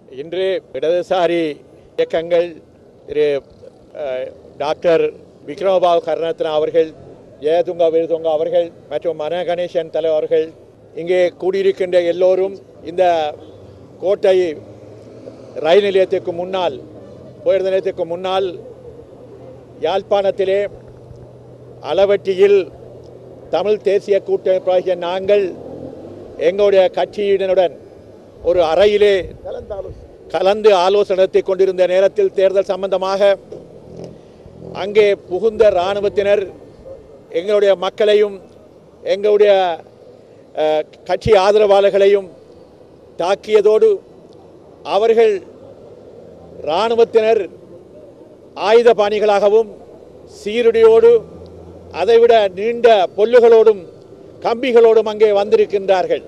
இன்று இடதுசாரி இயக்கங்கள் திரு அஹ், டாக்டர் விக்ரமபாபு கருணாரத்னா அவர்கள் ஜெயதுங்கா வீரதுங்கா அவர்கள் மற்றும் மன கணேசன் தலைவர் அவர்கள் இங்கே கூடியிருக்கின்ற எல்லோரும் இந்த கோட்டை ரயில் நிலையத்துக்கு முன்னால் பேருந்து நிலையத்துக்கு முன்னால் யாழ்ப்பாணத்திலே அளவட்டியில் தமிழ் தேசிய கூட்டமைப்பாகிய நாங்கள் எங்களுடைய கட்சியினருடன் ஒரு அறையிலே கலந்து ஆலோசனை நடத்தி கொண்டிருந்த நேரத்தில் தேர்தல் சம்பந்தமாக அங்கே புகுந்த இராணுவத்தினர் எங்களுடைய மக்களையும் எங்களுடைய அஹ், கட்சி ஆதரவாளர்களையும் தாக்கியதோடு அவர்கள் இராணுவத்தினர் ஆயுத பாணிகளாகவும் சீருடையோடு அதைவிட நீண்ட பொல்லுகளோடும் கம்பிகளோடும் அங்கே வந்திருக்கின்றார்கள்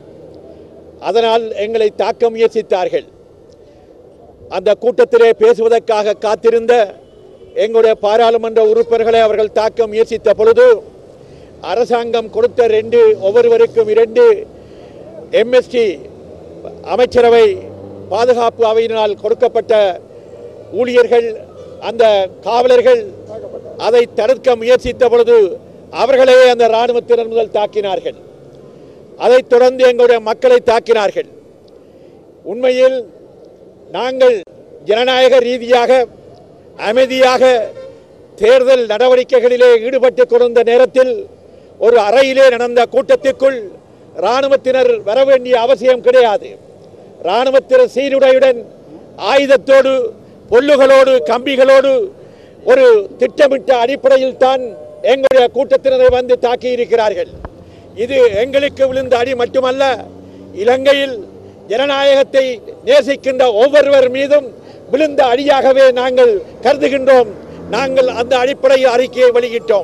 அதனால் எங்களை தாக்க முயற்சித்தார்கள் அந்த கூட்டத்திலே பேசுவதற்காக காத்திருந்த எங்களுடைய பாராளுமன்ற உறுப்பினர்களை அவர்கள் தாக்க முயற்சித்த பொழுது அரசாங்கம் கொடுத்த ரெண்டு ஒவ்வொருவருக்கும் இரண்டு எம்எஸ்டி அமைச்சரவை பாதுகாப்பு அவையினால் கொடுக்கப்பட்ட ஊழியர்கள் அந்த காவலர்கள் அதை தடுக்க முயற்சித்த பொழுது அவர்களே அந்த இராணுவத்தினர் முதல் தாக்கினார்கள் அதைத் தொடர்ந்து எங்களுடைய மக்களை தாக்கினார்கள் உண்மையில் நாங்கள் ஜனநாயக ரீதியாக அமைதியாக தேர்தல் நடவடிக்கைகளிலே ஈடுபட்டு கொண்டிருந்த நேரத்தில் ஒரு அறையிலே நடந்த கூட்டத்திற்குள் இராணுவத்தினர் வர வேண்டிய அவசியம் கிடையாது இராணுவத்தினர் சீருடையுடன் ஆயுதத்தோடு பொல்லுகளோடு கம்பிகளோடு ஒரு திட்டமிட்ட அடிப்படையில் தான் எங்களுடைய கூட்டத்தினரை வந்து தாக்கி இருக்கிறார்கள் இது எங்களுக்கு விழுந்த அடி மட்டுமல்ல இலங்கையில் ஜனநாயகத்தை நேசிக்கின்ற ஒவ்வொருவர் மீதும் விழுந்த அடியாகவே நாங்கள் கருதுகின்றோம் நாங்கள் அந்த அடிப்படையில் அறிக்கையை வெளியிட்டோம்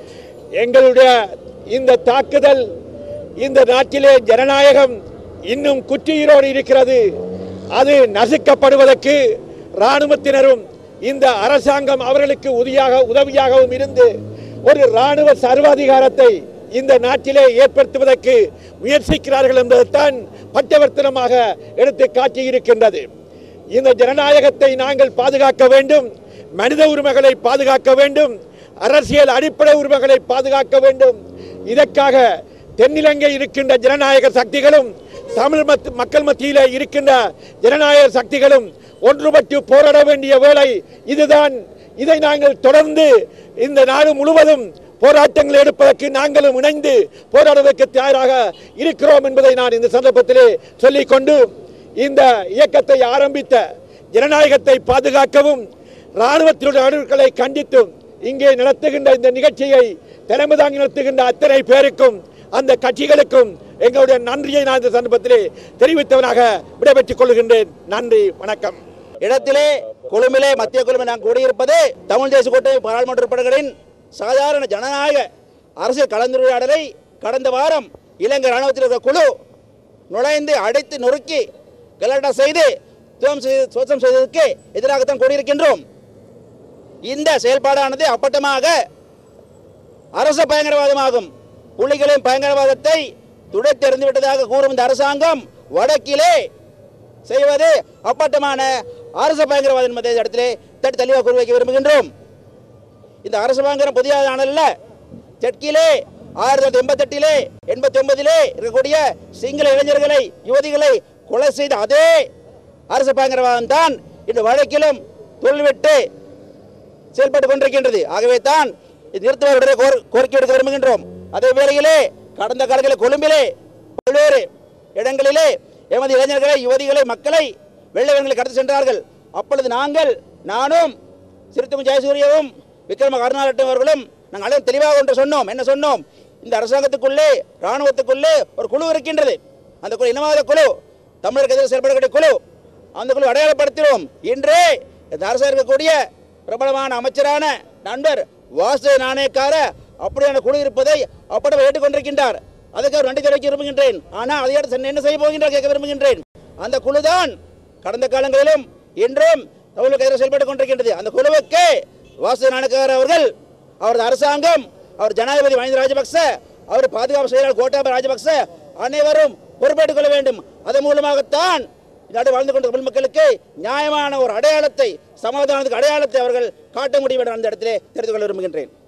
எங்களுடைய இந்த தாக்குதல் இந்த நாட்டிலே ஜனநாயகம் இன்னும் குற்றியரோடு இருக்கிறது அது நசுக்கப்படுவதற்கு இராணுவத்தினரும் இந்த அரசாங்கம் அவர்களுக்கு உதவியாக உதவியாகவும் இருந்து ஒரு இராணுவ சர்வாதிகாரத்தை இந்த நாட்டிலே ஏற்படுத்துவதற்கு முயற்சிக்கிறார்கள் என்பதைத்தான் பட்டவர்த்தனமாக எடுத்து காட்டியிருக்கின்றது இந்த ஜனநாயகத்தை நாங்கள் பாதுகாக்க வேண்டும் மனித உரிமைகளை பாதுகாக்க வேண்டும் அரசியல் அடிப்படை உரிமைகளை பாதுகாக்க வேண்டும் இதற்காக தென்னிலங்கை இருக்கின்ற ஜனநாயக சக்திகளும் தமிழ் மத்- மக்கள் மத்தியிலே இருக்கின்ற ஜனநாயக சக்திகளும் ஒன்றுபட்டு போராட வேண்டிய வேளை இதுதான் இதை நாங்கள் தொடர்ந்து இந்த நாடு முழுவதும் போராட்டங்கள் எடுப்பதற்கு நாங்களும் இணைந்து போராடுவதற்கு தயாராக இருக்கிறோம் என்பதை நான் இந்த சந்தர்ப்பத்திலே சொல்லிக்கொண்டு இந்த இயக்கத்தை ஆரம்பித்த ஜனநாயகத்தை பாதுகாக்கவும் இராணுவத்தினுடைய நடவடிக்கைகளை கண்டித்தும் இங்கே நடத்துகின்ற இந்த நிகழ்ச்சியை தலைமை தாங்கி நடத்துகின்ற அத்தனை பேருக்கும் அந்த கட்சிகளுக்கும் எங்களுடைய நன்றியை நான் இந்த சந்தர்ப்பத்திலே தெரிவித்தவனாக விடைபெற்றுக் கொள்கின்றேன் நன்றி வணக்கம் இடத்திலே கொழும்பிலே மத்திய கொழும்பு நான் கூடியிருப்பது தமிழ் தேச கூட்டணி பாராளுமன்ற உறுப்பினர்களின் சாதாரண ஜனநாயக அரசியல் கலந்துரையாடலை கடந்த வாரம் இலங்கை ராணுவத்தில் இருக்கிற குழு நுழைந்து அடைத்து நொறுக்கி கலாட்டா செய்து துவம் செய்து சுத்தம் செய்ததற்கு எதிராகத்தான் கூடியிருக்கின்றோம் இந்த செயல்பாடானது அப்பட்டமாக அரச பயங்கரவாதமாகும் புலிகளின் பயங்கரவாதத்தை துடைத்தெறிந்து விட்டதாக கூறும் இந்த அரசாங்கம் வடக்கிலே செய்வது அப்பட்டமான அரச பயங்கரவாதம் என்பதை இந்த இடத்திலே தட்டி தெளிவாக கூறி வைக்க விரும்புகின்றோம் இந்த அரசு பயங்கரம் புதியதானல்ல தெற்கிலே ஆயிரத்தி தொள்ளாயிரத்தி எண்பத்தெட்டிலே எண்பத்தி ஒன்பதிலே இருக்கக்கூடிய சிங்கள இளைஞர்களை யுவதிகளை கொலை செய்த அதே அரசு பயங்கரவாதம் தான் இன்று வழக்கிலும் தோல்விட்டு செயல்பட்டுக் கொண்டிருக்கின்றது ஆகவே தான் இது நிறுத்துவருடைய கோர்- கோரிக்கை எடுக்க விரும்புகின்றோம் அதே வேளையிலே கடந்த காலங்களில் கொழும்பிலே பல்வேறு இடங்களிலே எமது இளைஞர்களை யுவதிகளை மக்களை வெள்ளவர்களை கடத்தி சென்றார்கள் அப்பொழுது நாங்கள் நானும் சிறுத்தம் ஜெயசூரியவும் விக்ரம கருணாலட்டும் அவர்களும் நாங்கள் அனைவரும் தெளிவாக ஒன்று சொன்னோம் என்ன சொன்னோம் இந்த அரசாங்கத்துக்குள்ளே இராணுவத்துக்குள்ளே ஒரு குழு இருக்கின்றது அந்த குழு இனவாத குழு தமிழருக்கு எதிராக செயல்படக்கூடிய குழு அந்த குழு அடையாளப்படுத்தினோம் இன்றே இந்த அரசு இருக்கக்கூடிய பிரபலமான அமைச்சரான நண்பர் வாசு நாணயக்கார அப்படியான குழு இருப்பதை அப்படி ஏற்றுக்கொண்டிருக்கின்றார் அதுக்கு அவர் நன்றி தெரிவிக்க விரும்புகின்றேன் ஆனால் அதை அடுத்து என்ன செய்ய போகின்றார் கேட்க விரும்புகின்றேன் அந்த குழுதான் கடந்த காலங்களிலும் இன்றும் தமிழுக்கு எதிராக செயல்பட்டுக் கொண்டிருக்கின்றது அந்த குழுவுக்கு வாசு நாணயக்கார அவர்கள் அவரது அரசாங்கம் அவர் ஜனாதிபதி மஹிந்த ராஜபக்ச அவர் பாதுகாப்பு செயலாளர் கோட்டாபய ராஜபக்ச அனைவரும் பொறுப்பேற்றுக் கொள்ள வேண்டும் அதன் மூலமாகத்தான் இந்த நாட்டில் வாழ்ந்து கொண்ட தமிழ் மக்களுக்கு நியாயமான ஒரு அடையாளத்தை சமாதானத்துக்கு அடையாளத்தை அவர்கள் காட்ட முடியும் என்ற அந்த இடத்திலே தெரிந்து கொள்ள விரும்புகின்றேன்